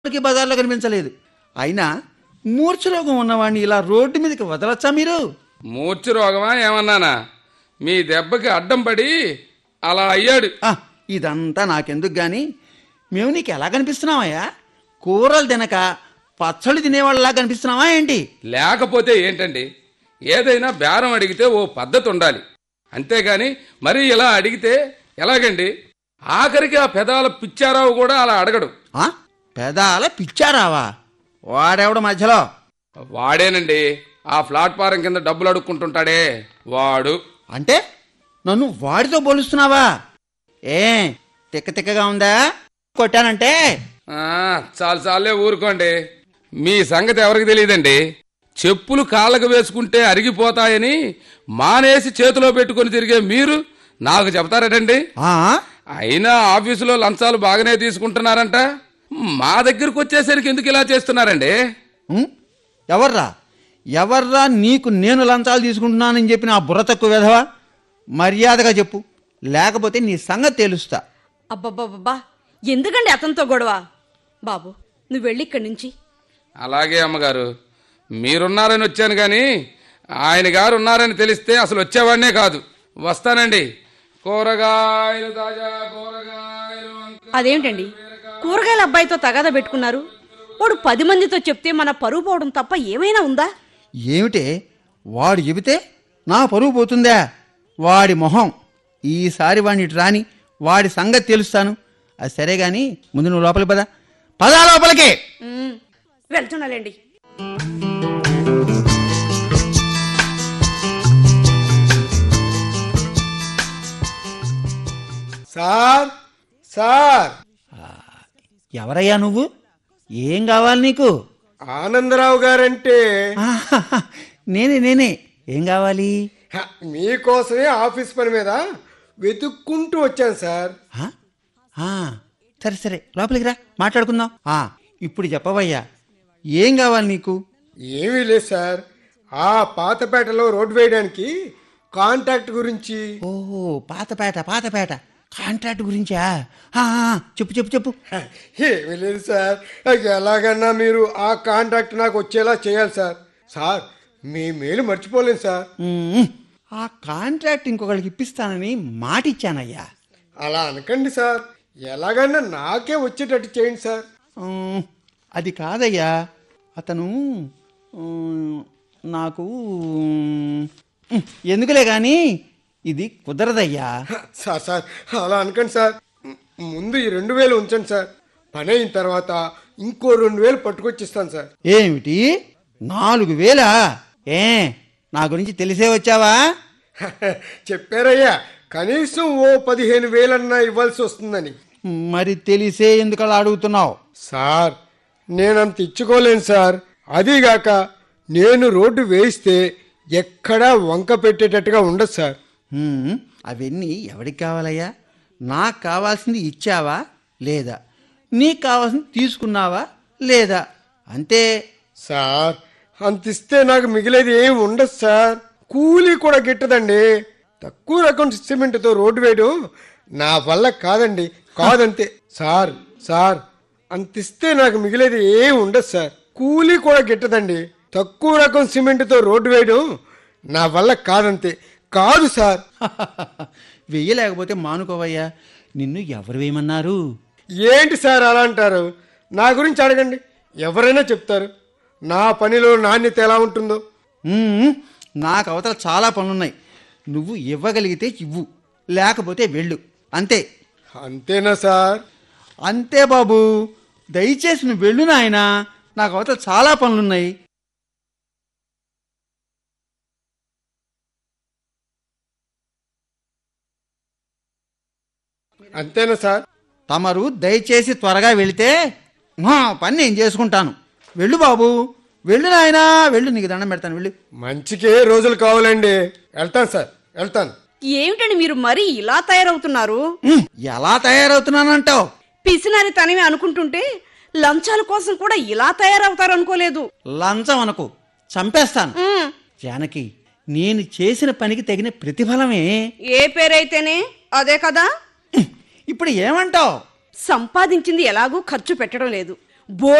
ఎవరికి బజార్లో కనిపించలేదు అయినా మూర్ఛరోగం ఉన్నవాడిని ఇలా రోడ్డు మీదకి వదలచ్చా మీరు మూర్ఛ రోగమా ఏమన్నానా మీ దెబ్బకి అడ్డం పడి అలా అయ్యాడు ఆ, ఇదంతా నాకెందుకు గాని మేము నీకు ఎలా కనిపిస్తున్నావయ్యా కూరలు తినక పచ్చళ్ళు తినేవాళ్ళలా కనిపిస్తున్నావా ఏంటి లేకపోతే ఏంటండి ఏదైనా బేరం అడిగితే ఓ పద్ధతి ఉండాలి అంతేగాని మరీ ఇలా అడిగితే ఎలాగండి ఆఖరికి ఆ పెదాల పిచ్చారావు కూడా అలా అడగడు ఆ పెదాల పిచ్చారావా వాడెవడు మధ్యలో వాడేనండి ఆ ప్లాట్ఫారం కింద డబ్బులు అడుక్కుంటుంటాడే వాడు అంటే నన్ను వాడితో పోలుస్తున్నావా ఏ తిక్క తిక్కగా ఉందా కొట్టానంటే ఆ, చాలు చాలే ఊరుకోండి మీ సంగతి ఎవరికి తెలియదండి చెప్పులు కాళ్ళకు వేసుకుంటే అరిగిపోతాయని మానేసి చేతిలో పెట్టుకొని తిరిగే మీరు నాకు చెప్తారటండి ఆ అయినా ఆఫీసులో లంచాలు బాగానే తీసుకుంటున్నారంట మా దగ్గరకు వచ్చేసరికి ఎందుకు ఇలా చేస్తున్నారండి ఉం? ఎవర్రా ఎవర్రా నీకు నేను లంచాలు తీసుకుంటున్నానని చెప్పిన ఆ బుర్ర తక్కువ విధవా మర్యాదగా చెప్పు లేకపోతే నీ సంగతి తెలుస్తా అబ్బబ్బబ్బబ్బా ఎందుకండి అతనితో గొడవ బాబు నువ్వు వెళ్ళి ఇక్కడి నుంచి అలాగే అమ్మగారు మీరున్నారని వచ్చాను కానీ ఆయన గారు ఉన్నారని తెలిస్తే అసలు వచ్చేవాడినే కాదు వస్తానండి కూరగాయలు తాజా కూరగాయలు వంకాయ- అదేమిటండి కూరగాయల అబ్బాయితో తగాదా పెట్టుకున్నారు వాడు పది మందితో చెప్తే మన పరువు పోవడం తప్ప ఏమైనా ఉందా ఏమిటే వాడు చెబితే నా పరువు పోతుందా వాడి మొహం ఈసారి వాడిని ఇటు రాని వాడి సంగతి తెలుస్తాను అది సరే గాని ముందు నువ్వు లోపలికి పద పదా లోపలికి ఉమ్, వెళ్తున్నాలేండి సార్ సార్ ఎవరయ్యా నువ్వు ఏం కావాలి నీకు ఆనందరావు గారంటే ఆహాహా, నేనే నేనే ఏం కావాలి హ, మీకోసమే ఆఫీస్ పని మీద వెతుక్కుంటూ వచ్చాను సార్ ఆ? ఆ, సరే సరే లోపలికి రా మాట్లాడుకుందాం ఆ, ఇప్పుడు చెప్పవయ్యా ఏం కావాలి నీకు ఏమీ లేదు సార్ ఆ పాతపేటలో రోడ్డు వేయడానికి కాంటాక్ట్ గురించి ఓహో పాతపేట పాతపేట కాంట్రాక్ట్ గురించా ఆ, ఆ, చెప్పు చెప్పు చెప్పు హ, ఏమీ లేదు సార్ ఎలాగన్నా మీరు ఆ కాంట్రాక్ట్ నాకు వచ్చేలా చేయాలి సార్ సార్ మీ మేలు మర్చిపోలేను సార్ ఉమ్, ఆ కాంట్రాక్ట్ ఇంకొకరికి ఇప్పిస్తానని మాట ఇచ్చానయ్యా అలా అనకండి సార్ ఎలాగన్నా నాకే వచ్చేటట్టు చేయండి సార్ ఉమ్, అది కాదయ్యా అతను ఉమ్, నాకు ఉమ్, ఎందుకులే కానీ ఇది కుదరదయ్యా సార్ సార్ అలా అనకండి సార్ ము- ముందు ఈ రెండు వేలు ఉంచండి సార్ పని అయిన తర్వాత ఇంకో రెండు వేలు పట్టుకొచ్చిస్తాను సార్ ఏమిటి నాలుగు వేలా ఏ నా గురించి తెలిసే వచ్చావా చెప్పారయ్యా కనీసం ఓ పదిహేను వేలన్నా ఇవ్వాల్సి వస్తుందని మరి తెలిసే ఎందుకు అలా అడుగుతున్నావు సార్ నేనంత ఇచ్చుకోలేను సార్ అదీగాక నేను రోడ్డు వేయిస్తే ఎక్కడా వంక పెట్టేటట్టుగా ఉండదు సార్ హ్మ్, అవన్నీ ఎవరికి కావాలయ్యా నాకు కావాల్సింది ఇచ్చావా లేదా నీకు కావాల్సింది తీసుకున్నావా లేదా అంతే సార్ అంత ఇస్తే నాకు మిగిలేది ఏం ఉండదు సార్ కూలీ కూడా గిట్టదండి తక్కువ రకం సిమెంట్తో రోడ్డు వేయడం నా వల్ల కాదండి కాదంతే సార్ సార్ అంత ఇస్తే నాకు మిగిలేది ఏం ఉండదు సార్ కూలీ కూడా గిట్టదండి తక్కువ రకం సిమెంట్తో రోడ్డు వేయడం నా వల్ల కాదంతే కాదు సార్ వెయ్యలేకపోతే మానుకోవయ్యా నిన్ను ఎవరు వేయమన్నారు ఏంటి సార్ అలా అంటారు నా గురించి అడగండి ఎవరైనా చెప్తారు నా పనిలో నాణ్యత ఎలా ఉంటుందో హ్మ్, నాకు అవతల చాలా పనులున్నాయి నువ్వు ఇవ్వగలిగితే ఇవ్వు లేకపోతే వెళ్ళు అంతే అంతేనా సార్ అంతే బాబు దయచేసి నువ్వు వెళ్ళు నాయనా నాకు అవతల చాలా పనులున్నాయి అంతేనా సార్ తమరు దయచేసి త్వరగా వెళితే మా పని నేను చేసుకుంటాను వెళ్ళు బాబు వెళ్ళు నాయనా వెళ్ళు నీకు దండం పెడతాను వెళ్ళు మంచికే రోజులు కావాలండి వెళ్తాను సార్ వెళ్తాను ఏమిటండి మీరు మరీ ఇలా తయారవుతున్నారు ఉమ్, ఎలా తయారవుతున్నానంటావు పిసినారి తనమే అనుకుంటుంటే లంచాల కోసం కూడా ఇలా తయారవుతారు అనుకోలేదు లంచం అనుకో చంపేస్తాను ఉమ్, జానకి నేను చేసిన పనికి తగిన ప్రతిఫలమే ఏ పేరైతేనే అదే కదా ఇప్పుడు ఏమంటావు సంపాదించింది ఎలాగూ ఖర్చు పెట్టడం లేదు బో